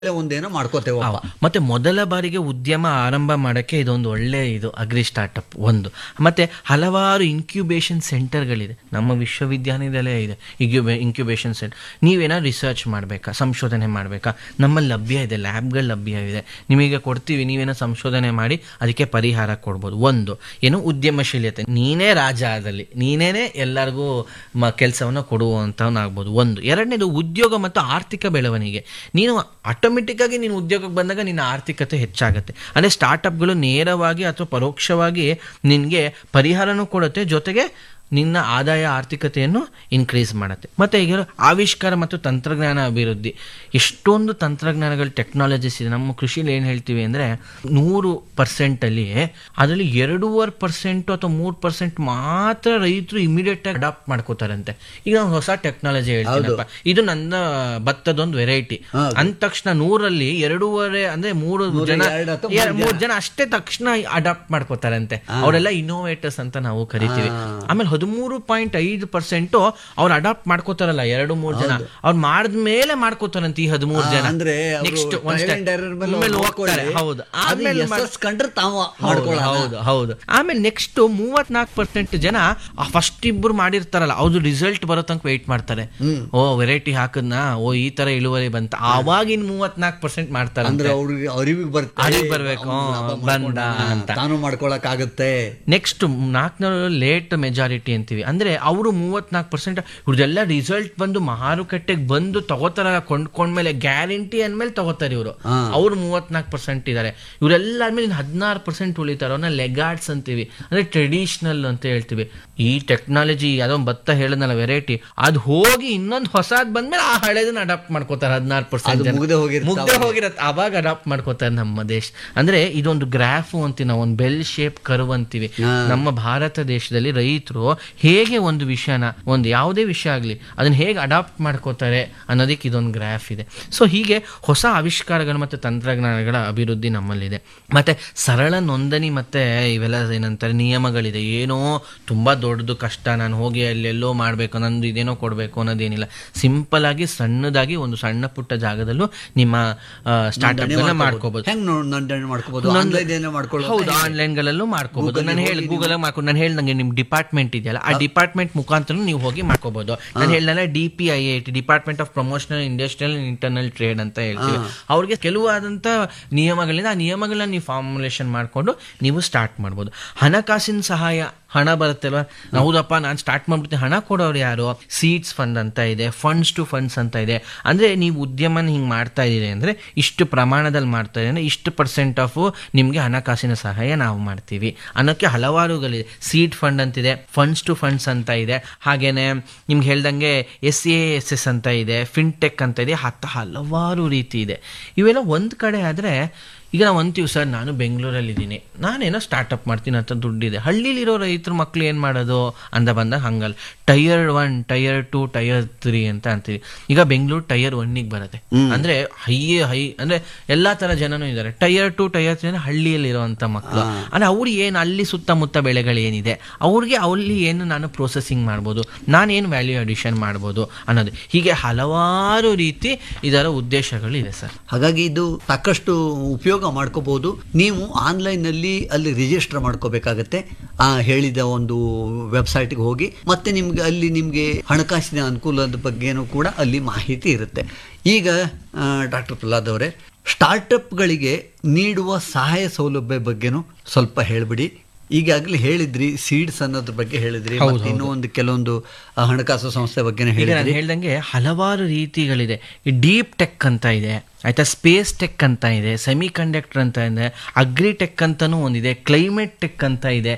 ಒಂದೇನೋ ಮಾಡ್ಕೋತೇವಪ್ಪ ಹೌದು. ಮತ್ತೆ ಮೊದಲ ಬಾರಿಗೆ ಉದ್ಯಮ ಆರಂಭ ಮಾಡೋಕ್ಕೆ ಇದೊಂದು ಒಳ್ಳೆ ಇದು ಅಗ್ರಿ ಸ್ಟಾರ್ಟಪ್ ಒಂದು ಮತ್ತೆ ಹಲವಾರು ಇನ್ಕ್ಯುಬೇಷನ್ ಸೆಂಟರ್ಗಳಿದೆ ನಮ್ಮ ವಿಶ್ವವಿದ್ಯಾನಿಲಯ ಇದೆ ಇನ್ಕ್ಯುಬೇ ಇನ್ಕ್ಯುಬೇಷನ್ ಸೆಂಟರ್ ನೀವೇನೋ ರಿಸರ್ಚ್ ಮಾಡಬೇಕಾ ಸಂಶೋಧನೆ ಮಾಡಬೇಕಾ ನಮ್ಮಲ್ಲಿ ಲಭ್ಯ ಇದೆ ಲ್ಯಾಬ್ಗಳು ಲಭ್ಯ ಇದೆ ನಿಮಗೆ ಕೊಡ್ತೀವಿ ನೀವೇನೋ ಸಂಶೋಧನೆ ಮಾಡಿ ಅದಕ್ಕೆ ಪರಿಹಾರ ಕೊಡ್ಬೋದು ಒಂದು ಏನು ಉದ್ಯಮಶೀಲತೆ ನೀನೇ ರಾಜ ಅದಲ್ಲಿ ನೀನೇನೆ ಎಲ್ಲರಿಗೂ ಮ ಕೆಲಸವನ್ನು ಕೊಡುವಂಥವನಾಗ್ಬೋದು ಒಂದು ಎರಡನೇದು ಉದ್ಯೋಗ ಮತ್ತು ಆರ್ಥಿಕ ಬೆಳವಣಿಗೆ ನೀನು ಆಟೋಮೆಟಿಕ್ ಆಗಿ ನೀನು ಉದ್ಯೋಗಕ್ಕೆ ಬಂದಾಗ ನಿನ್ನ ಆರ್ಥಿಕತೆ ಹೆಚ್ಚಾಗುತ್ತೆ ಅಂದರೆ ಸ್ಟಾರ್ಟಪ್ಗಳು ನೇರವಾಗಿ ಅಥವಾ ಪರೋಕ್ಷವಾಗಿ ನಿನಗೆ ಪರಿಹಾರನೂ ಕೊಡುತ್ತೆ ಜೊತೆಗೆ ನಿನ್ನ ಆದಾಯ ಆರ್ಥಿಕತೆಯನ್ನು ಇನ್ಕ್ರೀಸ್ ಮಾಡುತ್ತೆ ಮತ್ತು ಈಗ ಆವಿಷ್ಕಾರ ಮತ್ತು ತಂತ್ರಜ್ಞಾನ ಅಭಿವೃದ್ಧಿ ಎಷ್ಟೊಂದು ತಂತ್ರಜ್ಞಾನಗಳು ಟೆಕ್ನಾಲಜೀಸ್ ಇದೆ ನಮ್ಮ ಕೃಷಿಲಿ ಏನು ಹೇಳ್ತೀವಿ ಅಂದರೆ ನೂರು ಪರ್ಸೆಂಟಲ್ಲಿ ಅದರಲ್ಲಿ ಎರಡೂವರೆ ಪರ್ಸೆಂಟು ಅಥವಾ ಮೂರು ಪರ್ಸೆಂಟ್ ಮಾತ್ರ ರೈತರು ಇಮಿಡಿಯೇಟ್ ಆಗಿ ಅಡಾಪ್ಟ್ ಮಾಡ್ಕೋತಾರಂತೆ ಈಗ ನಾನು ಹೊಸ ಟೆಕ್ನಾಲಜಿ ಹೇಳ್ತೀನಪ್ಪ ಇದು ನನ್ನ ಭತ್ತದೊಂದು ವೆರೈಟಿ ಅಂದ ತಕ್ಷಣ ನೂರಲ್ಲಿ ಎರಡೂವರೆ ಅಂದ್ರೆ ಮೂರು ಜನ ಎರಡು ಅಥವಾ ಎರ- ಮೂರು ಜನ ಅಷ್ಟೇ ತಕ್ಷಣ ಅಡಾಪ್ಟ್ ಮಾಡ್ಕೋತಾರಂತೆ ಅವರೆಲ್ಲ ಇನ್ನೋವೇಟರ್ಸ್ ಅಂತ ನಾವು ಕರಿತೀವಿ ಆಮೇಲೆ ಹದಿಮೂರು ಪಾಯಿಂಟ್ ಐದು ಪರ್ಸೆಂಟ್ ಅವ್ರು ಅಡಾಪ್ಟ್ ಮಾಡ್ಕೋತಾರಲ್ಲ ಎರಡು ಮೂರು ಜನ ಅವ್ರು ಮಾಡಿದ್ಮೇಲೆ ಮಾಡ್ಕೋತಾರಂತೆ ಈ ಹದಿಮೂರು ಜನ ಅಂದ್ರೆ ಅವ್ರು ನೆಕ್ಸ್ಟ್ trial and error ಮೇಲೆ ಮೇಲೆ ನೋಡ್ಕೊಳ್ಳಿ. ಹೋಗ್ತಾರೆ ಹೌದು ಅದು ಆಮೇಲೆ ಮಾಡ್- ಯಶಸ್ಸು ಕಂಡ್ರೆ ತಾವು ಹೌದು ಮಾಡ್ಕೊಳ್ಳೋಣ ಹೌದು ಹೌದು ಆಮೇಲೆ ನೆಕ್ಸ್ಟ್ ಮೂವತ್ನಾಲ್ಕು ಪರ್ಸೆಂಟ್ ಜನ ಫಸ್ಟ್ ಇಬ್ರು ಮಾಡಿರ್ತಾರಲ್ಲ ಅವ್ದು ರಿಸಲ್ಟ್ ಬರೋ ತನಕ ವೆಯ್ಟ್ ಮಾಡ್ತಾರೆ ಓ ವೆರೈಟಿ ಹಾಕದ್ನ ಓ ಈ ತರ ಇಳುವರಿ ಬಂತ ಆವಾಗಿನ ಮೂವತ್ನಾಲ್ಕು ಪರ್ಸೆಂಟ್ ಮಾಡ್ತಾರೆ ಅಂದ್ರೆ ಅವ್ರಿಗೆ ಅರಿವಿಗೆ ಬರ್ತದೆ ಅರಿವಿಗೆ ಬರ್ಬೇಕು, ಅವ್ನು ಲಾಭ ಬಂದ ಮಾಡ್ಕೊಂಡ, ಅಂತ. ತಾನು ಮಾಡ್ಕೊಳಕ್ ಆಗತ್ತೆ ನೆಕ್ಸ್ಟ್ ನಾಲ್ಕನೂರು ಲೇಟ್ ಮೆಜಾರಿಟಿ ಅಂತೀವಿ ಅಂದ್ರೆ ಅವರು ಮೂವತ್ನಾಲ್ಕು ಪರ್ಸೆಂಟ್ ಇವ್ರದೆಲ್ಲ ರಿಸಲ್ಟ್ ಬಂದು ಮಾರುಕಟ್ಟೆಗೆ ಬಂದು ತಗೋತಾರಲ್ಲ ಕೊಂಡ್ಕೊಂಡ್ಮೇಲೆ ಗ್ಯಾರಂಟಿ ಅಂದ್ಮೇಲೆ ತಗೋತಾರೆ ಇವರು ಅವ್ರು ಮೂವತ್ನಾಲ್ಕು ಪರ್ಸೆಂಟ್ ಇದ್ದಾರೆ ಇವರೆಲ್ಲ ಆದ್ಮೇಲೆ ಹದಿನಾರು ಪರ್ಸೆಂಟ್ ಉಳಿತಾರೆ ಅವನ್ನ ಲೆಗಾರ್ಡ್ಸ್ ಅಂತೀವಿ ಅಂದ್ರೆ ಟ್ರೆಡಿಷನಲ್ ಅಂತ ಹೇಳ್ತೀವಿ ಈ ಟೆಕ್ನಾಲಜಿ ಯಾವುದೋ ಒಂದು ಭತ್ತ ಹೇಳದ್ನಲ್ಲ ವೆರೈಟಿ ಅದು ಹೋಗಿ ಇನ್ನೊಂದು ಹೊಸದ್ ಬಂದ್ಮೇಲೆ ಆ ಹಳೇದನ್ನ ಅಡಾಪ್ಟ್ ಮಾಡ್ಕೋತಾರೆ ಹದಿನಾರು ಪರ್ಸೆಂಟ್ ಅದು ಮುಗ್ದೇ ಹೋಗಿರುತ್ತೆ ಮುಗ್ದೆ ಹೋಗಿರತ್ತೆ ಅವಾಗ ಅಡಾಪ್ಟ್ ಮಾಡ್ಕೋತಾರೆ ನಮ್ಮ ದೇಶ ಅಂದ್ರೆ ಇದೊಂದು ಗ್ರಾಫ್ ಅಂತೀವಿ ನಾವು ಒಂದು ಬೆಲ್ ಶೇಪ್ ಕರ್ವ್ ಅಂತೀವಿ ನಮ್ಮ ಭಾರತ ದೇಶದಲ್ಲಿ ರೈತರು ಹೇಗೆ ಒಂದು ವಿಷಯನ ಒಂದು ಯಾವುದೇ ವಿಷಯ ಆಗಲಿ ಅದನ್ನ ಹೇಗೆ ಅಡಾಪ್ಟ್ ಮಾಡ್ಕೋತಾರೆ ಅನ್ನೋದಕ್ಕೆ ಇದೊಂದು ಗ್ರಾಫ್ ಇದೆ ಸೊ ಹೀಗೆ ಹೊಸ ಆವಿಷ್ಕಾರಗಳು ಮತ್ತು ತಂತ್ರಜ್ಞಾನಗಳ ಅಭಿವೃದ್ಧಿ ನಮ್ಮಲ್ಲಿದೆ ಮತ್ತೆ ಸರಳ ನೋಂದಣಿ ಮತ್ತೆ ಇವೆಲ್ಲ ಏನಂತಾರೆ ನಿಯಮಗಳಿದೆ ಏನೋ ತುಂಬಾ ದೊಡ್ಡದು ಕಷ್ಟ ನಾನು ಹೋಗಿ ಅಲ್ಲೆಲ್ಲೋ ಮಾಡಬೇಕು ನಂದು ಇದೇನೋ ಕೊಡಬೇಕು ಅನ್ನೋದೇನಿಲ್ಲ ಸಿಂಪಲ್ ಆಗಿ ಸಣ್ಣದಾಗಿ ಒಂದು ಸಣ್ಣ ಪುಟ್ಟ ಜಾಗದಲ್ಲೂ ನಿಮ್ಮ ಸ್ಟಾರ್ಟ್ಅಪ್ ಮಾಡ್ಕೋಬಹುದು ಹೆಂಗ್ ನೋ- ನೋಂದಣಿ ಮಾಡ್ಕೋಬಹುದು ಆನ್ಲೈನ್ ಏನೋ ಮಾಡ್ಕೊಳ್ಳೋದು ಹೌದು ಆನ್ಲೈನ್ ಗಳಲ್ಲೂ ಮಾಡ್ಕೋಬಹುದು ನಾನು ಹೇಳಿ ಗೂಗಲ್ ಮಾಡ್ಕೊಂಡು ನಾನು ಹೇಳ್ದಂಗೆ ನಿಮ್ ಡಿಪಾರ್ಟ್ಮೆಂಟ್ ಇದೆಯಲ್ಲ ಆ ಡಿಪಾರ್ಟ್ಮೆಂಟ್ ಮುಖಾಂತರ ನೀವು ಹೋಗಿ ಮಾಡ್ಕೋಬಹುದು ನಾನು ಹೇಳ್ದಲ್ಲ D P I I T department of promotional industrial internal trade ಅಂತ ಹೇಳ್ತೀವಿ ಅವ್ರಿಗೆ ಕೆಲವಾದಂತ ನಿಯಮಗಳಿಂದ ಆ ನಿಯಮಗಳನ್ನ ನೀವು ಫಾರ್ಮುಲೇಷನ್ ಮಾಡ್ಕೊಂಡು ನೀವು ಸ್ಟಾರ್ಟ್ ಮಾಡ್ಬೋದು ಹಣಕಾಸಿನ ಸಹಾಯ ಹಣ ಬರುತ್ತಲ್ವಾ ಹೌದಪ್ಪ ನಾನು ಸ್ಟಾರ್ಟ್ ಮಾಡ್ಬಿಡ್ತೀನಿ ಹಣ ಕೊಡೋರು ಯಾರು ಸೀಡ್ಸ್ ಫಂಡ್ ಅಂತ ಇದೆ ಫಂಡ್ಸ್ ಟು ಫಂಡ್ಸ್ ಅಂತ ಇದೆ ಅಂದ್ರೆ ನೀವು ಉದ್ಯಮನ ಹಿಂಗೆ ಮಾಡ್ತಾ ಇದ್ದೀರಿ ಅಂದ್ರೆ ಇಷ್ಟು ಪ್ರಮಾಣದಲ್ಲಿ ಮಾಡ್ತಾ ಇದ್ದೀರಿ ಅಂದ್ರೆ ಇಷ್ಟು ಪರ್ಸೆಂಟ್ ಆಫ್ ನಿಮಗೆ ಹಣಕಾಸಿನ ಸಹಾಯ ನಾವು ಮಾಡ್ತೀವಿ ಅನ್ನೋಕ್ಕೆ ಹಲವಾರುಗಳಿದೆ ಸೀಡ್ ಫಂಡ್ ಅಂತಿದೆ ಫಂಡ್ಸ್ ಟು ಫಂಡ್ಸ್ ಅಂತ ಇದೆ ಹಾಗೇನೆ ನಿಮ್ಗೆ ಹೇಳ್ದಂಗೆ ಎಸ್ ಎ ಎಸ್ ಎಸ್ ಅಂತ ಇದೆ ಫಿನ್ಟೆಕ್ ಅಂತ ಇದೆ ಹತ್ತು ಹಲವಾರು ರೀತಿ ಇದೆ ಇವೆಲ್ಲ ಒಂದು ಕಡೆ ಆದರೆ ಈಗ ನಾವು ಅಂತೀವಿ ಸರ್ ನಾನು ಬೆಂಗಳೂರಲ್ಲಿದ್ದೀನಿ ನಾನೇನೋ ಸ್ಟಾರ್ಟಪ್ ಮಾಡ್ತೀನಿ ಅಂತ ದುಡ್ಡಿದೆ ಹಳ್ಳಿಲಿರೋ ರೈತರ ಮಕ್ಳು ಏನು ಮಾಡೋದು ಅಂದ ಬಂದಾಗ ಹಂಗಲ್ಲ tier one tier two tier three ಅಂತ ಅಂತೀವಿ ಈಗ ಬೆಂಗಳೂರು ಟೈರ್ ಒನ್ನಿಗೆ ಬರುತ್ತೆ ಅಂದ್ರೆ ಹೈ ಹೈ ಅಂದ್ರೆ ಎಲ್ಲಾ ತರ ಜನನೂ ಇದ್ದಾರೆ ಟೈರ್ ಟು ಟೈರ್ ತ್ರೀ ಅಂದ್ರೆ ಹಳ್ಳಿಯಲ್ಲಿರುವಂತ ಮಕ್ಕಳು ಅಂದ್ರೆ ಅವ್ರು ಏನು ಅಲ್ಲಿ ಸುತ್ತಮುತ್ತ ಬೆಳೆಗಳು ಏನಿದೆ ಅವ್ರಿಗೆ ಅಲ್ಲಿ ಏನು ನಾನು ಪ್ರೊಸೆಸಿಂಗ್ ಮಾಡ್ಬೋದು ನಾನೇನು ವ್ಯಾಲ್ಯೂ ಅಡಿಷನ್ ಮಾಡ್ಬೋದು ಅನ್ನೋದು ಹೀಗೆ ಹಲವಾರು ರೀತಿ ಇದರ ಉದ್ದೇಶಗಳಿದೆ ಸರ್ ಹಾಗಾಗಿ ಇದು ಸಾಕಷ್ಟು ಉಪಯೋಗ ಮಾಡ್ಕೋಬಹುದು ನೀವು ಆನ್ಲೈನ್ ನಲ್ಲಿ ಅಲ್ಲಿ ರಿಜಿಸ್ಟರ್ ಮಾಡ್ಕೋಬೇಕಾಗತ್ತೆ ಆ ಹೇಳಿದ ಒಂದು ವೆಬ್ಸೈಟ್ಗೆ ಹೋಗಿ ಮತ್ತೆ ನಿಮ್ಗೆ ಅಲ್ಲಿ ನಿಮ್ಗೆ ಹಣಕಾಸಿನ ಅನುಕೂಲದ ಬಗ್ಗೆನೂ ಕೂಡ ಅಲ್ಲಿ ಮಾಹಿತಿ ಇರುತ್ತೆ ಈಗ ಡಾಕ್ಟರ್ ಪ್ರಹ್ಲಾದ್ ಅವರೇ ಸ್ಟಾರ್ಟಪ್ಗಳಿಗೆ ನೀಡುವ ಸಹಾಯ ಸೌಲಭ್ಯ ಬಗ್ಗೆನೂ ಸ್ವಲ್ಪ ಹೇಳ್ಬಿಡಿ ಈಗಾಗಲೇ ಹೇಳಿದ್ರಿ ಸೀಡ್ಸ್ ಅನ್ನೋದ್ರ ಬಗ್ಗೆ ಹೇಳಿದ್ರಿ ಮತ್ತೆ ಇನ್ನೂ ಒಂದು ಕೆಲವೊಂದು ಆ, ಹಣಕಾಸು ಸಂಸ್ಥೆ ಬಗ್ಗೆನೇ ಈಗ ಹೇಳಿದ್ರಿ ನಾನು ಹೇಳ್ದಂಗೆ ಹಲವಾರು ರೀತಿಗಳಿದೆ ಈ ಡೀಪ್ ಟೆಕ್ ಅಂತ ಇದೆ ಆಯ್ತಾ ಸ್ಪೇಸ್ ಟೆಕ್ ಅಂತ ಇದೆ ಸೆಮಿ ಕಂಡಕ್ಟರ್ ಅಂತ ಇದೆ ಅಗ್ರಿ ಟೆಕ್ ಅಂತಲೂ ಒಂದಿದೆ ಕ್ಲೈಮೇಟ್ ಟೆಕ್ ಅಂತ ಇದೆ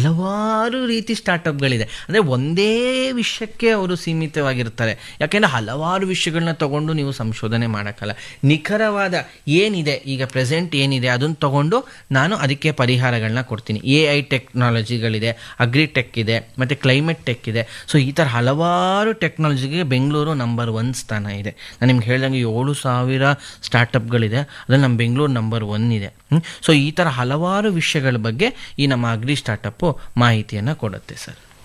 ಹಲವಾರು ರೀತಿ ಸ್ಟಾರ್ಟಪ್ಗಳಿದೆ ಅಂದರೆ ಒಂದೇ ವಿಷಯಕ್ಕೆ ಅವರು ಸೀಮಿತವಾಗಿರ್ತಾರೆ ಯಾಕೆಂದರೆ ಹಲವಾರು ವಿಷಯಗಳನ್ನ ತಗೊಂಡು ನೀವು ಸಂಶೋಧನೆ ಮಾಡೋಕ್ಕಲ್ಲ ನಿಖರವಾದ ಏನಿದೆ ಈಗ ಪ್ರೆಸೆಂಟ್ ಏನಿದೆ ಅದನ್ನು ತಗೊಂಡು ನಾನು ಅದಕ್ಕೆ ಪರಿಹಾರಗಳನ್ನ ಕೊಡ್ತೀನಿ ಎ ಐ ಟೆಕ್ನಾಲಜಿಗಳಿದೆ ಅಗ್ರಿ ಟೆಕ್ ಇದೆ ಮತ್ತು ಕ್ಲೈಮೇಟ್ ಟೆಕ್ ಇದೆ ಸೊ ಈ ಥರ ಹಲವಾರು ಟೆಕ್ನಾಲಜಿಗೆ ಬೆಂಗಳೂರು ನಂಬರ್ ಒನ್ ಸ್ಥಾನ ಇದೆ ನಾನು ನಿಮ್ಗೆ ಹೇಳ್ದಂಗೆ ಏಳು ಸಾವಿರ ಸ್ಟಾರ್ಟಪ್ಗಳಿದೆ ಅದ್ರಲ್ಲಿ ನಮ್ಮ ಬೆಂಗಳೂರು ನಂಬರ್ ಒನ್ ಇದೆ ಸೊ ಈ ಥರ ಹಲವಾರು ವಿಷಯಗಳ ಬಗ್ಗೆ ಈ ನಮ್ಮ ಅಗ್ರಿ ಸ್ಟಾರ್ಟಪ್ಪು ಮಾಹಿತಿಯನ್ನು ಕೊಡುತ್ತೆ ಸರ್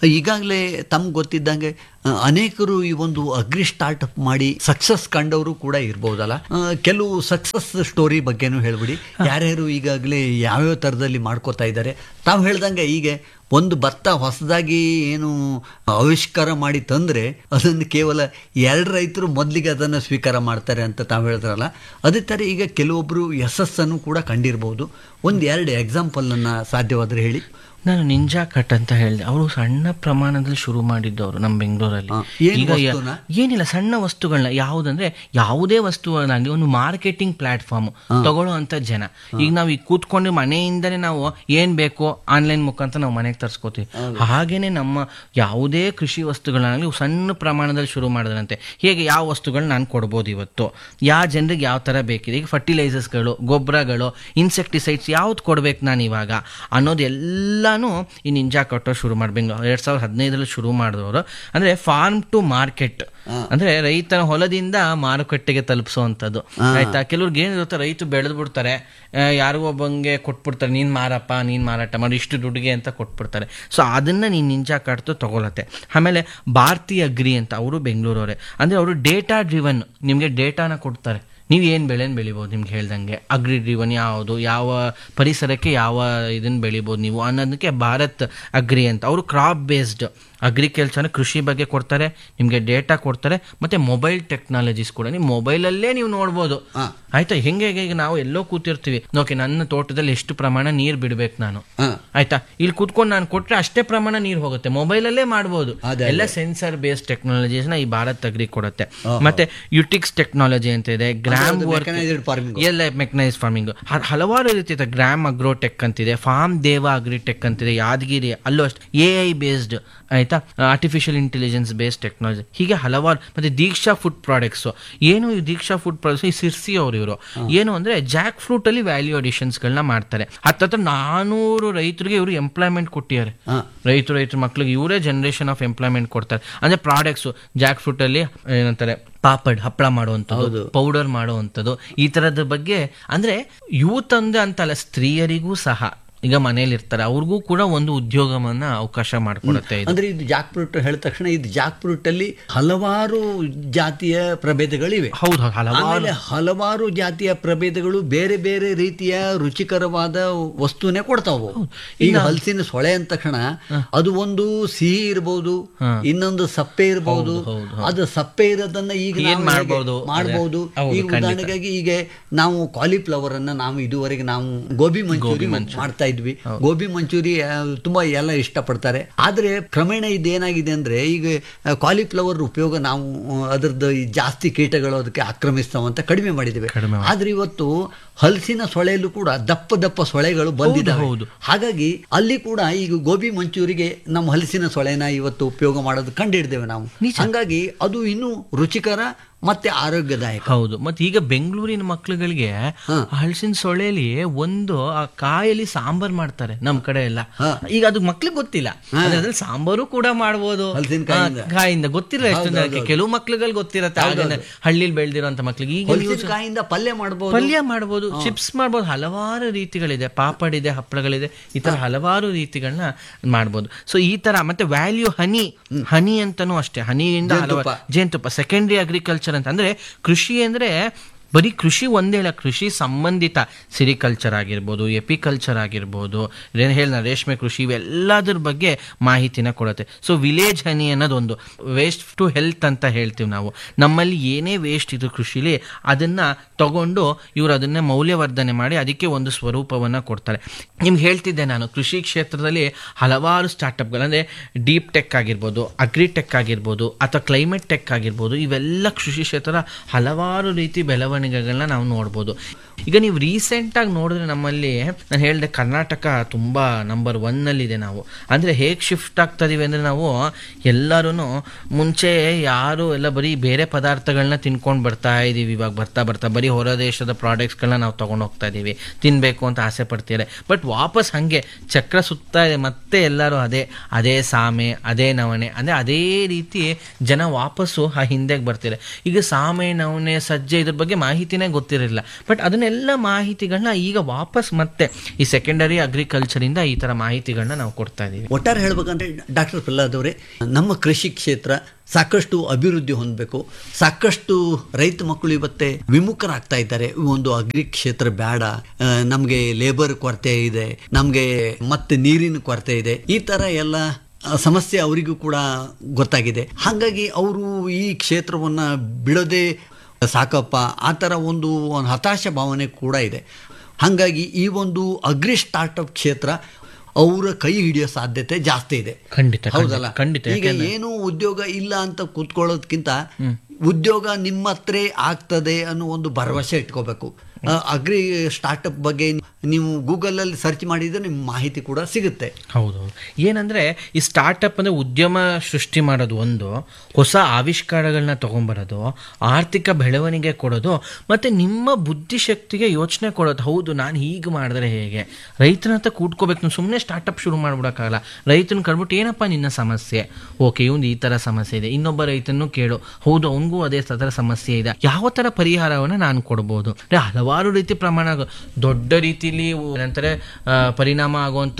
ಈಗಾಗಲೇ ತಮ್ಗೆ ಗೊತ್ತಿದ್ದಂಗೆ ಆ, ಅನೇಕರು ಈ ಒಂದು ಅಗ್ರಿ ಸ್ಟಾರ್ಟ್ಅಪ್ ಮಾಡಿ ಸಕ್ಸಸ್ ಕಂಡವರು ಕೂಡ ಇರ್ಬೋದಲ್ಲ ಆ, ಕೆಲವು ಸಕ್ಸಸ್ ಸ್ಟೋರಿ ಬಗ್ಗೆನೂ ಹೇಳ್ಬಿಡಿ ಯಾರ್ಯಾರು ಈಗಾಗಲೇ ಯಾವ್ಯಾವ ಥರದಲ್ಲಿ ಮಾಡ್ಕೋತಾ ಇದ್ದಾರೆ ತಾವು ಹೇಳ್ದಂಗೆ ಈಗ ಒಂದು ಭತ್ತ ಹೊಸದಾಗಿ ಏನು ಆವಿಷ್ಕಾರ ಮಾಡಿ ತಂದರೆ ಅದನ್ನು ಕೇವಲ ಎರಡು ರೈತರು ಮೊದಲಿಗೆ ಅದನ್ನು ಸ್ವೀಕಾರ ಮಾಡ್ತಾರೆ ಅಂತ ತಾವು ಹೇಳಿದ್ರಲ್ಲ ಅದೇ ಥರ ಈಗ ಕೆಲವೊಬ್ಬರು ಯಶಸ್ಸನ್ನು ಕೂಡ ಕಂಡಿರ್ಬೋದು ಒಂದು ಎರಡು ಎಕ್ಸಾಂಪಲನ್ನು ಸಾಧ್ಯವಾದರೆ ಹೇಳಿ ನಾನು ನಿಂಜಾ ಕಟ್ ಅಂತ ಹೇಳಿದೆ ಅವರು ಸಣ್ಣ ಪ್ರಮಾಣದಲ್ಲಿ ಶುರು ಮಾಡಿದ್ದವರು ನಮ್ಮ ಬೆಂಗಳೂರಲ್ಲಿ ಹಾ. ಏನ್ ಈಗ ಯ- ವಸ್ತುನ? ಏನಿಲ್ಲ ಸಣ್ಣ ವಸ್ತುಗಳನ್ನ ಯಾವುದಂದ್ರೆ ಯಾವುದೇ ವಸ್ತುವನ್ನಾಗಲಿ ಒಂದು ಮಾರ್ಕೆಟಿಂಗ್ ಪ್ಲಾಟ್ಫಾರ್ಮ್ ತಗೊಳ್ಳೋ ಅಂತ ಜನ ಈಗ ನಾವು ಈಗ ಕೂತ್ಕೊಂಡು ಮನೆಯಿಂದನೇ ನಾವು ಏನ್ ಬೇಕೋ ಆನ್ಲೈನ್ ಮುಖಾಂತರ ನಾವು ಮನೆಗೆ ತರಿಸ್ಕೋತೀವಿ ಹಾಗೇನೆ ನಮ್ಮ ಯಾವುದೇ ಕೃಷಿ ವಸ್ತುಗಳನ್ನಾಗಲಿ ಸಣ್ಣ ಪ್ರಮಾಣದಲ್ಲಿ ಶುರು ಮಾಡಿದ್ರಂತೆ ಹೇಗೆ ಯಾವ ವಸ್ತುಗಳನ್ನ ನಾನು ಕೊಡ್ಬೋದು ಇವತ್ತು ಯಾವ ಜನರಿಗೆ ಯಾವ ಥರ ಬೇಕಿದೆ ಈಗ ಫರ್ಟಿಲೈಸರ್ಸ್ಗಳು ಗೊಬ್ಬರಗಳು ಇನ್ಸೆಕ್ಟಿಸೈಡ್ಸ್ ಯಾವ್ದು ಕೊಡ್ಬೇಕು ನಾನು ಇವಾಗ ಅನ್ನೋದು ಎಲ್ಲಾನು ಈ ನಿಂಜಾ ಕಟ್ಟೋ ಶುರು ಮಾಡಿ ಬೆಂಗಳೂರು ಎರಡ್ ಸಾವಿರದ ಹದಿನೈದರಲ್ಲಿ ಶುರು ಮಾಡಿದವರು ಅಂದ್ರೆ ಫಾರ್ಮ್ ಟು ಮಾರ್ಕೆಟ್ ಅಂದ್ರೆ ರೈತನ ಹೊಲದಿಂದ ಮಾರುಕಟ್ಟೆಗೆ ತಲುಪಿಸುವಂಥದ್ದು ಆಯ್ತಾ ಕೆಲವ್ರಿಗೆ ಏನಿರುತ್ತೆ ರೈತ ಬೆಳೆದು ಬಿಡ್ತಾರೆ ಆ, ಯಾರಿಗೋ ಒಬ್ಬಂಗೆ ಕೊಟ್ಬಿಡ್ತಾರೆ ನೀನ್ ಮಾರಪ್ಪ ನೀನ್ ಮಾರಾಟ ಮಾಡಿ ಇಷ್ಟು ದುಡ್ಡಿಗೆ ಅಂತ ಕೊಟ್ಬಿಡ್ತಾರೆ ಸೊ ಅದನ್ನ ನೀನ್ ನಿಂಜಾ ಕಟ್ತು ತಗೊಳತ್ತೆ ಆಮೇಲೆ ಭಾರತಿ ಅಗ್ರಿ ಅಂತ ಅವರು ಬೆಂಗಳೂರವರೇ ಅಂದ್ರೆ ಅವರು ಡೇಟಾ ಡ್ರಿವನ್ ನಿಮ್ಗೆ ಡೇಟಾನ ಕೊಡ್ತಾರೆ ನೀವು ಏನು ಬೆಳೆನ ಬೆಳಿಬೋದು ನಿಮ್ಗೆ ಹೇಳ್ದಂಗೆ ಅಗ್ರಿ ಡ್ರಿವನ್ ಯಾವುದು ಯಾವ ಪರಿಸರಕ್ಕೆ ಯಾವ ಇದನ್ನ ಬೆಳಿಬೋದು ನೀವು ಅನ್ನೋದಕ್ಕೆ ಭಾರತ್ ಅಗ್ರಿ ಅಂತ ಅವರು ಕ್ರಾಪ್ ಬೇಸ್ಡ್ ಅಗ್ರಿಕಲ್ಚರ್ ಕೃಷಿ ಬಗ್ಗೆ ಕೊಡ್ತಾರೆ ನಿಮಗೆ ಡೇಟಾ ಕೊಡ್ತಾರೆ ಮತ್ತೆ ಮೊಬೈಲ್ ಟೆಕ್ನಾಲಜೀಸ್ ಕೂಡ ನೀವು ಮೊಬೈಲಲ್ಲೇ ನೀವು ನೋಡ್ಬೋದು ಆಯ್ತಾ ಹೆಂಗೆ ಈಗ ನಾವು ಎಲ್ಲೋ ಕೂತಿರ್ತೀವಿ ಓಕೆ ನನ್ನ ತೋಟದಲ್ಲಿ ಎಷ್ಟು ಪ್ರಮಾಣ ನೀರು ಬಿಡ್ಬೇಕು ನಾನು ಹಾಂ ಆಯ್ತಾ ಇಲ್ಲಿ ಕೂತ್ಕೊಂಡು ನಾನು ಕೊಟ್ರೆ ಅಷ್ಟೇ ಪ್ರಮಾಣ ನೀರು ಹೋಗುತ್ತೆ ಮೊಬೈಲಲ್ಲೇ ಮಾಡ್ಬೋದು ಅದೇ, ಎಲ್ಲ ಸೆನ್ಸರ್ ಬೇಸ್ಡ್ ಟೆಕ್ನಾಲಜೀಸ್ ನ ಈ ಭಾರತ್ ಅಗ್ರಿ ಕೊಡುತ್ತೆ ಮತ್ತೆ ಯುಟಿಕ್ಸ್ ಟೆಕ್ನಾಲಜಿ ಅಂತ ಇದೆ ಗ್ರಾಮ್ ವರ್ಕ್ ಮೆಕನೈಸ್ಡ್ ಫಾರ್ಮಿಂಗ್ ಎಲ್ಲ ಮೆಕ್ನೈಸ್ ಫಾರ್ಮಿಂಗ್ ಹಲವಾರು ರೀತಿ ಇದೆ ಗ್ರಾಮ್ ಅಗ್ರೋಟೆಕ್ ಅಂತಿದೆ ಫಾರ್ಮ್ ದೇವ ಅಗ್ರಿಟೆಕ್ ಅಂತಿದೆ ಯಾದಗಿರಿ ಅಲ್ಲೂ ಅಷ್ಟೇ ಎ ಐ ಬೇಸ್ಡ್ ಆಯ್ತಾ ಆರ್ಟಿಫಿಷಿಯಲ್ ಇಂಟೆಲಿಜೆನ್ಸ್ ಬೇಸ್ಡ್ ಟೆಕ್ನಾಲಜಿ ಹೀಗೆ ಹಲವಾರು ಮತ್ತೆ ದೀಕ್ಷಾ ಫುಡ್ ಪ್ರಾಡಕ್ಟ್ಸ್ ಏನು ಈ ದೀಕ್ಷಾ ಫುಡ್ ಪ್ರಾಡಕ್ಟ್ಸ್ ಈ ಸಿರ್ಸಿ ಅವರು ಇವರು ಏನು ಅಂದ್ರೆ ಜಾಕ್ ಫ್ರೂಟ್ ಅಲ್ಲಿ ವ್ಯಾಲ್ಯೂ ಅಡಿಷನ್ಸ್ ಗಳನ್ನ ಮಾಡ್ತಾರೆ ಹತ್ತತ್ರ ನಾನೂರು ರೈತರಿಗೆ ಇವರು ಎಂಪ್ಲಾಯ್ಮೆಂಟ್ ಕೊಟ್ಟಿದ್ದಾರೆ ಹಾ. ರೈತರು ರೈತರ ಮಕ್ಳಿಗೆ ಇವರೇ ಜನರೇಷನ್ ಆಫ್ ಎಂಪ್ಲಾಯ್ಮೆಂಟ್ ಕೊಡ್ತಾರೆ ಅಂದ್ರೆ ಪ್ರಾಡಕ್ಟ್ಸ್ ಜಾಕ್ ಫ್ರೂಟ್ ಅಲ್ಲಿ ಏನಂತಾರೆ ಪಾಪಡ್ ಹಪ್ಪಳ ಮಾಡುವಂಥದ್ದು ಪೌಡರ್ ಮಾಡುವಂಥದ್ದು ಈ ತರದ ಬಗ್ಗೆ ಅಂದ್ರೆ ಯೂತ್ ಅಂದೆ ಅಂತಲ್ಲ ಸ್ತ್ರೀಯರಿಗೂ ಸಹ ಈಗ ಮನೇಲಿ ಇರ್ತಾರೆ ಅವ್ರಿಗೂ ಕೂಡ ಒಂದು ಉದ್ಯೋಗವನ್ನ ಅವಕಾಶ ಮಾಡಿಕೊಡುತ್ತೆ ಇದು ಅಂದ್ರೆ ಇದು ಜಾಕ್ ಫ್ರೂಟ್ ಹೇಳಿದ ತಕ್ಷಣ ಇದು ಜಾಕ್ ಫ್ರೂಟ್ ಅಲ್ಲಿ ಹಲವಾರು ಜಾತಿಯ ಪ್ರಭೇದಗಳಿವೆ ಹೌದು ಹೌದು, ಹಲವಾರು ಆಮೇಲೆ ಹಲವಾರು ಜಾತಿಯ ಪ್ರಭೇದಗಳು ಬೇರೆ ಬೇರೆ ರೀತಿಯ ರುಚಿಕರವಾದ ವಸ್ತುನೇ ಕೊಡ್ತಾವು ಈಗ ಹಲಸಿನ ಸೊಳೆ ಅಂದ ತಕ್ಷಣ ಅದು ಒಂದು ಸಿಹಿ ಇರಬಹುದು ಇನ್ನೊಂದು ಸಪ್ಪೆ ಇರಬಹುದು ಅದು ಸಪ್ಪೆ ಇರೋದನ್ನ ಈಗ ಏನ್ ನಾವು ಹೇಗೆ ಮಾಡ್ಬೋದು? ಮಾಡ್ಬೋದು ಹೌದು, ಈಗ ಉದಾಹರಣೆಗಾಗಿ ಈಗ ನಾವು ಕಾಲಿಫ್ಲವರ್ ಅನ್ನ ನಾವು ಇದುವರೆಗೆ ನಾವು ಗೋಬಿ ಮಂಚೂರಿ ಮಾಡ್ತಾ ಇದ್ವಿ ಗೋಬಿ ಮಂಚೂರಿ ಆ, ತುಂಬಾ ಎಲ್ಲ ಇಷ್ಟಪಡ್ತಾರೆ ಆದ್ರೆ ಕ್ರಮೇಣ ಇದೇನಾಗಿದೆ ಅಂದ್ರೆ ಈಗ ಕಾಲಿಫ್ಲವರ್ ಉಪಯೋಗ ನಾವು ಆ, ಅದರದ್ದು ಈ ಜಾಸ್ತಿ ಕೀಟಗಳು ಅದಕ್ಕೆ ಆಕ್ರಮಿಸ್ತಾವಂತ ಕಡಿಮೆ ಮಾಡಿದ್ದೇವೆ ಆದ್ರೆ ಇವತ್ತು ಹಲಸಿನ ಸೊಳೆಯಲ್ಲೂ ಕೂಡ ದಪ್ಪ ದಪ್ಪ ಸೊಳೆಗಳು ಬಂದಿದ್ದಾವೆ ಹೌದು. ಹಾಗಾಗಿ ಅಲ್ಲಿ ಕೂಡ ಈಗ ಗೋಬಿ ಮಂಚೂರಿಗೆ ನಮ್ಮ ಹಲಸಿನ ಸೊಳೆನ ಇವತ್ತು ಉಪಯೋಗ ಮಾಡೋದು ಕಂಡಿಡ್ದೇವೆ ನಾವು ಹಾಗಾಗಿ ಅದು ಇನ್ನೂ ರುಚಿಕರ ಮತ್ತೆ ಆರೋಗ್ಯದಾಯಕ ಹೌದು ಮತ್ತೆ ಈಗ ಬೆಂಗಳೂರಿನ ಮಕ್ಳುಗಳಿಗೆ ಹಲಸಿನ ಸೊಳೆಯಲ್ಲಿ ಒಂದು ಆ ಕಾಯಲ್ಲಿ ಸಾಂಬಾರ್ ಮಾಡ್ತಾರೆ ನಮ್ ಕಡೆ ಎಲ್ಲ ಈಗ ಅದು ಮಕ್ಳಿಗೆ ಗೊತ್ತಿಲ್ಲ ಆದ್ರೆ ಅದ್ರಲ್ಲಿ ಸಾಂಬಾರು ಕೂಡ ಮಾಡ್ಬೋದು ಹಲಸಿನಕಾಯಿಂದ. ಆ, ಕಾಯಿಂದ ಗೊತ್ತಿಲ್ಲ ಎಷ್ಟು ಜನಕ್ಕೆ ಕೆಲವು ಮಕ್ಳುಗಳು ಗೊತ್ತಿರತ್ತೆ ಆಗಿನ ಹಳ್ಳಿಲಿ ಬೆಳೆದಿರೋಂತ ಮಕ್ಳಿಗೆ ಈಗ ನೀವು ಹಲಸಿನಕಾಯಿಂದ ಪಲ್ಯ ಮಾಡಬಹುದು ಪಲ್ಯ ಮಾಡ್ಬೋದು ಚಿಪ್ಸ್ ಮಾಡ್ಬೋದು ಹಲವಾರು ರೀತಿಗಳಿದೆ ಪಾಪಡ್ ಇದೆ ಹಪ್ಪಳಗಳಿದೆ ಈ ತರ ಹಲವಾರು ರೀತಿಗಳನ್ನ ಮಾಡ್ಬೋದು ಸೊ ಈ ತರ ಮತ್ತೆ ವ್ಯಾಲ್ಯೂ ಹನಿ ಹನಿ ಅಂತಾನೂ ಅಷ್ಟೇ ಹನಿಯಿಂದ ಹಲವಾರು ಜೇನುತುಪ್ಪ ಸೆಕೆಂಡರಿ ಅಗ್ರಿಕಲ್ಚರ್ ಅಂತ ಅಂದ್ರೆ ಕೃಷಿ ಅಂದ್ರೆ ಬರೀ ಕೃಷಿ ಒಂದೇ ಇಲ್ಲ ಕೃಷಿ ಸಂಬಂಧಿತ ಸಿರಿಕಲ್ಚರ್ ಆಗಿರ್ಬೋದು ಎಪಿಕಲ್ಚರ್ ಆಗಿರ್ಬೋದು ಏನ್ ಹೇಳ ರೇಷ್ಮೆ ಕೃಷಿ ಇವೆಲ್ಲದ್ರ ಬಗ್ಗೆ ಮಾಹಿತಿನ ಕೊಡುತ್ತೆ ಸೊ ವಿಲೇಜ್ ಹನಿ ಅನ್ನೋದೊಂದು ವೇಸ್ಟ್ ಟು ಹೆಲ್ತ್ ಅಂತ ಹೇಳ್ತೀವಿ ನಾವು ನಮ್ಮಲ್ಲಿ ಏನೇ ವೇಸ್ಟ್ ಇದು ಕೃಷಿಲಿ ಅದನ್ನ ತಗೊಂಡು ಇವರು ಅದನ್ನೇ ಮೌಲ್ಯವರ್ಧನೆ ಮಾಡಿ ಅದಕ್ಕೆ ಒಂದು ಸ್ವರೂಪವನ್ನ ಕೊಡ್ತಾರೆ ನಿಮ್ಗೆ ಹೇಳ್ತಿದ್ದೆ ನಾನು ಕೃಷಿ ಕ್ಷೇತ್ರದಲ್ಲಿ ಹಲವಾರು ಸ್ಟಾರ್ಟಪ್ಗಳು ಅಂದ್ರೆ ಡೀಪ್ ಟೆಕ್ ಆಗಿರ್ಬೋದು ಅಗ್ರಿ ಟೆಕ್ ಆಗಿರ್ಬೋದು ಅಥವಾ ಕ್ಲೈಮೇಟ್ ಟೆಕ್ ಆಗಿರ್ಬೋದು ಇವೆಲ್ಲ ಕೃಷಿ ಕ್ಷೇತ್ರದ ಹಲವಾರು ರೀತಿ ಬೆಳವಣಿಗೆಗಳನ್ನ ನಾವು ನೋಡ್ಬೋದು ಈಗ ನೀವು ರೀಸೆಂಟ್ ಆಗಿ ನೋಡಿದ್ರೆ ನಮ್ಮಲ್ಲಿ ನಾನು ಹೇಳಿದೆ ಕರ್ನಾಟಕ ತುಂಬಾ ನಂಬರ್ ಒನ್ ಅಲ್ಲಿ ಇದೆ ನಾವು ಅಂದ್ರೆ ಹೇಗೆ ಶಿಫ್ಟ್ ಆಗ್ತಾ ಇದೀವಿ ಅಂದ್ರೆ ನಾವು ಎಲ್ಲರೂ ಮುಂಚೆ ಯಾರು ಎಲ್ಲ ಬರೀ ಬೇರೆ ಪದಾರ್ಥಗಳನ್ನ ತಿನ್ಕೊಂಡು ಬರ್ತಾ ಇದೀವಿ ಇವಾಗ ಬರ್ತಾ ಬರ್ತಾ ಬರೀ ಹೊರ ದೇಶದ ಪ್ರಾಡಕ್ಟ್ಸ್ಗಳನ್ನ ನಾವು ತಗೊಂಡು ಹೋಗ್ತಾ ಇದೀವಿ ತಿನ್ಬೇಕು ಅಂತ ಆಸೆ ಪಡ್ತಿದ್ದಾರೆ ಬಟ್ ವಾಪಸ್ ಹಂಗೆ ಚಕ್ರ ಸುತ್ತಾ ಇದೆ ಮತ್ತೆ ಎಲ್ಲರೂ ಅದೇ ಅದೇ ಸಾಮೆ ಅದೇ ನವಣೆ ಅಂದ್ರೆ ಅದೇ ರೀತಿ ಜನ ವಾಪಸ್ಸು ಆ ಹಿಂದೆಗೆ ಬರ್ತಾರೆ ಈಗ ಸಾಮೆ ನವಣೆ ಸಜ್ಜೆ ಇದ್ರ ಬಗ್ಗೆ ಮಾಹಿತಿನೇ ಗೊತ್ತಿರಲಿಲ್ಲ ಬಟ್ ಅದನ್ನೆಲ್ಲ ಎಲ್ಲ ಮಾಹಿತಿಗಳನ್ನ ಈಗ ವಾಪಸ್ ಮತ್ತೆ ಈ ಸೆಕೆಂಡರಿ ಅಗ್ರಿಕಲ್ಚರ್ ಇಂದ ಈ ತರ ಮಾಹಿತಿಗಳನ್ನ ನಾವು ಕೊಡ್ತಾ ಇದೀವಿ ಒಟ್ಟಾರೆ ಹೇಳ್ಬೇಕಂದ್ರೆ ಡಾಕ್ಟರ್ ಪ್ರಹ್ಲಾದ್ ಅವರೇ ನಮ್ಮ ಕೃಷಿ ಕ್ಷೇತ್ರ ಸಾಕಷ್ಟು ಅಭಿವೃದ್ಧಿ ಹೊಂದಬೇಕು ಸಾಕಷ್ಟು ರೈತ ಮಕ್ಕಳು ಇವತ್ತೆ ವಿಮುಖರಾಗ್ತಾ ಇದ್ದಾರೆ ಈ ಒಂದು ಅಗ್ರಿ ಕ್ಷೇತ್ರ ಬೇಡ ನಮಗೆ ಲೇಬರ್ ಕೊರತೆ ಇದೆ ನಮಗೆ ಮತ್ತೆ ನೀರಿನ ಕೊರತೆ ಇದೆ ಈ ತರ ಎಲ್ಲ ಆ, ಸಮಸ್ಯೆ ಅವರಿಗೂ ಕೂಡ ಗೊತ್ತಾಗಿದೆ ಹಾಗಾಗಿ ಅವರು ಈ ಕ್ಷೇತ್ರವನ್ನು ಬಿಡೋದೇ ಸಾಕಪ್ಪ ಆ ಥರ ಒಂದು ಒಂದು ಹತಾಶ ಭಾವನೆ ಕೂಡ ಇದೆ ಹಾಗಾಗಿ ಈ ಒಂದು ಅಗ್ರಿ ಸ್ಟಾರ್ಟಪ್ ಕ್ಷೇತ್ರ ಅವರ ಕೈ ಹಿಡಿಯೋ ಸಾಧ್ಯತೆ ಜಾಸ್ತಿ ಇದೆ ಖಂಡಿತ ಖಂಡಿತ, ಹೌದಲ್ಲ ಖಂಡಿತ ಈಗ ಏನು ಉದ್ಯೋಗ ಇಲ್ಲ ಅಂತ ಕೂತ್ಕೊಳ್ಳೋದಕ್ಕಿಂತ ಉದ್ಯೋಗ ನಿಮ್ಮ ಹತ್ರ ಆಗ್ತದೆ ಅನ್ನೋ ಒಂದು ಭರವಸೆ ಇಟ್ಕೋಬೇಕು ಆ, ಅಗ್ರಿ ಸ್ಟಾರ್ಟಪ್ ಬಗ್ಗೆ ನೀವು ಗೂಗಲಲ್ಲಿ ಸರ್ಚ್ ಮಾಡಿದ್ರೆ ನಿಮ್ಗೆ ಮಾಹಿತಿ ಕೂಡ ಸಿಗುತ್ತೆ ಹೌದೌದು ಏನಂದ್ರೆ ಈ ಸ್ಟಾರ್ಟಪ್ ಅಂದ್ರೆ ಉದ್ಯಮ ಸೃಷ್ಟಿ ಮಾಡೋದು ಒಂದು ಹೊಸ ಆವಿಷ್ಕಾರಗಳನ್ನ ತಗೊಂಬರೋದು ಆರ್ಥಿಕ ಬೆಳವಣಿಗೆ ಕೊಡೋದು ಮತ್ತೆ ನಿಮ್ಮ ಬುದ್ಧಿಶಕ್ತಿಗೆ ಯೋಚನೆ ಕೊಡೋದು ಹೌದು ನಾನು ಹೀಗೆ ಮಾಡಿದ್ರೆ ಹೇಗೆ ರೈತನ ಹತ್ರ ಕೂಡ್ಕೋಬೇಕು ನೀವು ಸುಮ್ಮನೆ ಸ್ಟಾರ್ಟಪ್ ಶುರು ಮಾಡ್ಬಿಡಕ್ಕಾಗಲ್ಲ ರೈತನ ಕರ್ಬಿಟ್ಟು ಏನಪ್ಪ ನಿನ್ನ ಸಮಸ್ಯೆ ಓಕೆ ಇವ್ನು ಈ ತರ ಸಮಸ್ಯೆ ಇದೆ ಇನ್ನೊಬ್ಬ ರೈತನ್ನು ಕೇಳು ಹೌದು ಅವನಿಗೂ ಅದೇ ಥರ ಸಮಸ್ಯೆ ಇದೆ ಯಾವ ತರ ಪರಿಹಾರವನ್ನ ನಾನು ಕೊಡ್ಬೋದು ಅಂದ್ರೆ ಹಲವಾರು ರೀತಿ ಪ್ರಮಾಣ ದೊಡ್ಡ ರೀತಿಲಿ ಏನಂತಾರೆ ಆ, ಪರಿಣಾಮ ಆಗುವಂತ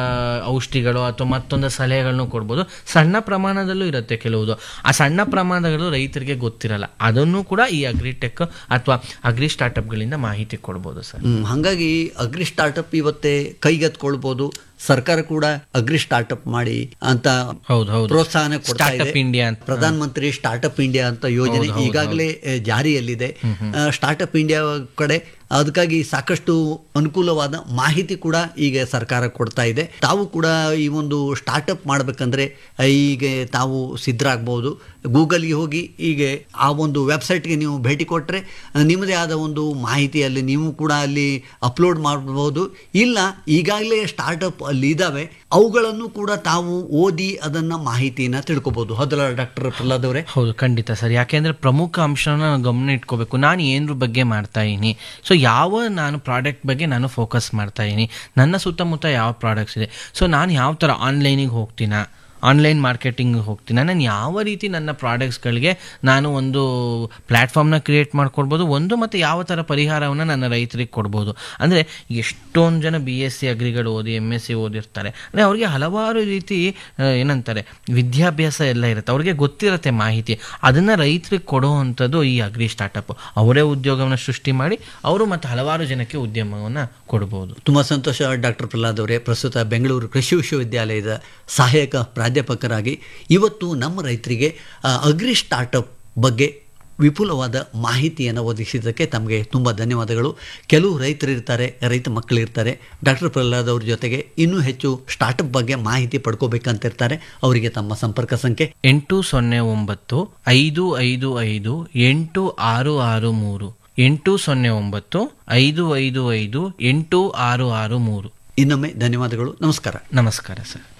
ಔಷಧಿಗಳು ಅಥವಾ ಮತ್ತೊಂದು ಸಲಹೆಗಳನ್ನು ಕೊಡ್ಬೋದು ಸಣ್ಣ ಪ್ರಮಾಣದಲ್ಲೂ ಇರುತ್ತೆ ಕೆಲವುದು ಆ ಸಣ್ಣ ಪ್ರಮಾಣಗಳು ರೈತರಿಗೆ ಗೊತ್ತಿರಲ್ಲ ಅದನ್ನು ಕೂಡ ಈ ಅಗ್ರಿಟೆಕ್ ಅಥವಾ ಅಗ್ರಿ ಸ್ಟಾರ್ಟಪ್ಗಳಿಂದ ಮಾಹಿತಿ ಕೊಡ್ಬೋದು ಸರ್ ಹ್ಮ್, ಹಾಗಾಗಿ ಅಗ್ರಿ ಸ್ಟಾರ್ಟಪ್ ಇವತ್ತೇ ಕೈಗೆತ್ಕೊಳ್ಬೋದು ಸರ್ಕಾರ ಕೂಡ ಅಗ್ರಿ ಸ್ಟಾರ್ಟಪ್ ಮಾಡಿ ಅಂತ ಹೌದು ಹೌದು ಪ್ರೋತ್ಸಾಹನ ಕೊಡ್ತಾ ಸ್ಟಾರ್ಟಪ್ ಇದೆ ಇಂಡಿಯಾ ಅಂತ ಪ್ರಧಾನ ಮಂತ್ರಿ ಸ್ಟಾರ್ಟಪ್ ಇಂಡಿಯಾ ಅಂತ ಯೋಜನೆ ಈಗಾಗಲೇ ಆ, ಜಾರಿಯಲ್ಲಿದೆ ಸ್ಟಾರ್ಟಪ್ ಇಂಡಿಯಾ ಕಡೆ ಅದಕ್ಕಾಗಿ ಸಾಕಷ್ಟು ಅನುಕೂಲವಾದ ಮಾಹಿತಿ ಕೂಡ ಈಗ ಸರ್ಕಾರ ಕೊಡ್ತಾ ಇದೆ ತಾವು ಕೂಡ ಈ ಒಂದು ಸ್ಟಾರ್ಟಪ್ ಮಾಡಬೇಕಂದ್ರೆ ಈಗ ತಾವು ಸಿದ್ಧರಾಗ್ಬೋದು ಗೂಗಲ್ಗೆ ಹೋಗಿ ಈಗ ಆ ಒಂದು ವೆಬ್ಸೈಟ್ಗೆ ನೀವು ಭೇಟಿ ಕೊಟ್ಟರೆ ನಿಮ್ಮದೇ ಆದ ಒಂದು ಮಾಹಿತಿಯಲ್ಲಿ ನೀವು ಕೂಡ ಅಲ್ಲಿ ಅಪ್ಲೋಡ್ ಮಾಡಬಹುದು ಇಲ್ಲ ಈಗಾಗಲೇ ಸ್ಟಾರ್ಟಪ್ ಅಲ್ಲಿ ಇದ್ದಾವೆ ಅವುಗಳನ್ನು ಕೂಡ ತಾವು ಓದಿ ಅದನ್ನ ಮಾಹಿತಿನ ತಿಳ್ಕೊಬಹುದು ಹೌದಲ್ಲ ಡಾಕ್ಟರ್ ಪ್ರಹ್ಲಾದ್ ಅವರೇ ಹೌದು ಖಂಡಿತ ಸರ್ ಯಾಕೆಂದ್ರೆ ಪ್ರಮುಖ ಅಂಶನ ನಾವು ಗಮನ ಇಟ್ಕೋಬೇಕು ನಾನು ಏನ್ರ ಬಗ್ಗೆ ಮಾಡ್ತಾ ಇದ್ದೀನಿ ಸೊ ಯಾವ ನಾನು ಪ್ರಾಡಕ್ಟ್ ಬಗ್ಗೆ ನಾನು ಫೋಕಸ್ ಮಾಡ್ತಾ ಇದ್ದೀನಿ ನನ್ನ ಸುತ್ತಮುತ್ತ ಯಾವ ಪ್ರಾಡಕ್ಟ್ಸ್ ಇದೆ ಸೊ ನಾನು ಯಾವ ಥರ ಆನ್ಲೈನಿಗೆ ಹೋಗ್ತೀನಾ ಆನ್ಲೈನ್ ಮಾರ್ಕೆಟಿಂಗ್ ಹೋಗ್ತೀನಿ ನಾನು ಯಾವ ರೀತಿ ನನ್ನ ಪ್ರಾಡಕ್ಟ್ಸ್ಗಳಿಗೆ ನಾನು ಒಂದು ಪ್ಲ್ಯಾಟ್ಫಾರ್ಮ್ನ ಕ್ರಿಯೇಟ್ ಮಾಡ್ಕೊಡ್ಬೋದು ಒಂದು ಮತ್ತು ಯಾವ ಥರ ಪರಿಹಾರವನ್ನು ನನ್ನ ರೈತರಿಗೆ ಕೊಡ್ಬೋದು ಅಂದರೆ ಎಷ್ಟೊಂದು ಜನ ಬಿ ಎಸ್ ಸಿ ಅಗ್ರಿಗಳು ಓದಿ ಎಮ್ ಎಸ್ ಸಿ ಓದಿರ್ತಾರೆ ಅಂದರೆ ಅವ್ರಿಗೆ ಹಲವಾರು ರೀತಿ ಆ, ಏನಂತಾರೆ ವಿದ್ಯಾಭ್ಯಾಸ ಎಲ್ಲ ಇರುತ್ತೆ ಅವ್ರಿಗೆ ಗೊತ್ತಿರುತ್ತೆ ಮಾಹಿತಿ ಅದನ್ನು ರೈತರಿಗೆ ಕೊಡುವಂಥದ್ದು ಈ ಅಗ್ರಿ ಸ್ಟಾರ್ಟಪ್ ಅವರೇ ಉದ್ಯೋಗವನ್ನು ಸೃಷ್ಟಿ ಮಾಡಿ ಅವರು ಮತ್ತು ಹಲವಾರು ಜನಕ್ಕೆ ಉದ್ಯಮವನ್ನು ಕೊಡ್ಬೋದು ತುಂಬ ಸಂತೋಷ ಡಾಕ್ಟರ್ ಪ್ರಹ್ಲಾದ್ ಅವರೇ ಪ್ರಸ್ತುತ ಬೆಂಗಳೂರು ಕೃಷಿ ವಿಶ್ವವಿದ್ಯಾಲಯದ ಸಹಾಯಕ ಪ್ರಾಧ್ಯಾಪಕರಾಗಿ ಇವತ್ತು ನಮ್ಮ ರೈತರಿಗೆ ಆ, ಅಗ್ರಿ ಸ್ಟಾರ್ಟಪ್ ಬಗ್ಗೆ ವಿಪುಲವಾದ ಮಾಹಿತಿಯನ್ನು ಒದಗಿಸಿದ್ದಕ್ಕೆ ತಮಗೆ ತುಂಬ ಧನ್ಯವಾದಗಳು ಕೆಲವು ರೈತರಿರ್ತಾರೆ ರೈತ ಮಕ್ಕಳಿರ್ತಾರೆ ಡಾಕ್ಟರ್ ಪ್ರಹ್ಲಾದ್ ಅವ್ರ ಜೊತೆಗೆ ಇನ್ನೂ ಹೆಚ್ಚು ಸ್ಟಾರ್ಟಪ್ ಬಗ್ಗೆ ಮಾಹಿತಿ ಪಡ್ಕೋಬೇಕಂತಿರ್ತಾರೆ ಅವರಿಗೆ ತಮ್ಮ ಸಂಪರ್ಕ ಸಂಖ್ಯೆ ಎಂಟು ಸೊನ್ನೆ ಒಂಬತ್ತು ಐದು ಐದು ಐದು ಎಂಟು ಆರು ಆರು ಮೂರು ಎಂಟು ಸೊನ್ನೆ ಒಂಬತ್ತು ಐದು ಐದು ಐದು ಎಂಟು ಆರು ಆರು ಮೂರು ಇನ್ನೊಮ್ಮೆ ಧನ್ಯವಾದಗಳು ನಮಸ್ಕಾರ ನಮಸ್ಕಾರ ಸರ್